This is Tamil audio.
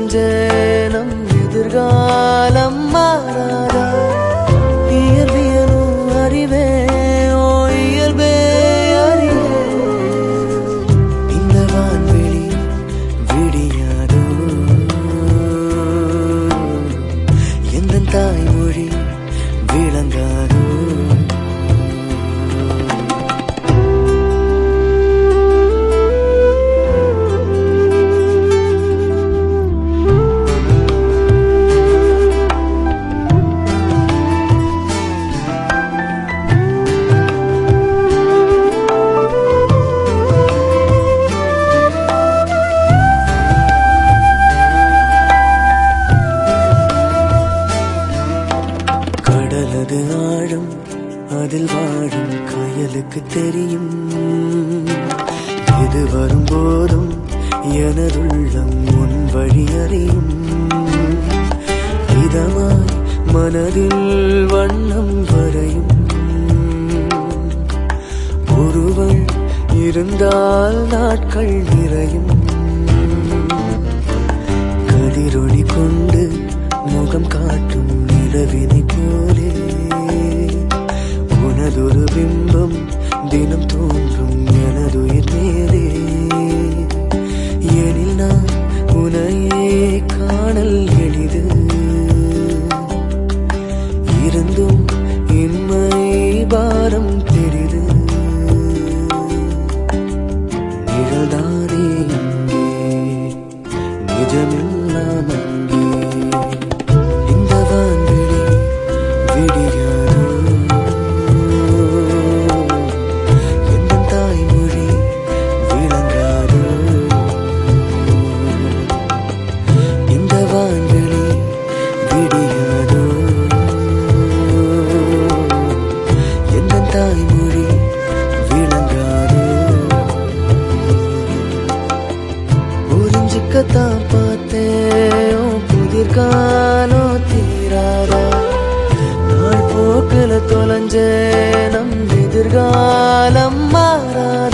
தொலைஞ்சே நம் எதிர்காலம் மாறாதா இயற்பியலும் அறிவே ஓ இயல்பே அறிவே இந்த வான்வெளி விடியாதோ எந்த தாய்மொழி விளங்காதோ கடலது ஆழம் அதில் வாழும் கயலுக்கு தெரியும் எது வரும்போதும் எனதுள்ளம் உன் வழி அறியும் இதமாய் மனதில் வண்ணம் வரையும் ஒருவள் இருந்தால் நாட்கள் நிறையும் கதிரொளி கொண்டு முகம் காட்டும் நிலவினை போலே உனதொரு பிம்பம் தினம் தோன்றும் எனதுயிர் மேலே எனில் நான் உனையே காணல் எளிது இருந்தும் இன்மை பாரம் பெரிது நிழல்தானே இங்கே நிஜமெல்லாம் அங்கே இந்த வான்வெளி விடியாதோ எந்த தாய்மொழி விளங்காதோ இந்த வான்வெளி விடியாதோ எந்த தாய்மொழி விளங்காதோ புரிஞ்சுக்கத்தான் பார்த்தேன் உன் புதிர்காலோ தீராதா நாள் போக்குல தொலைஞ்சே நம் எதிர்காலம் மாறாதா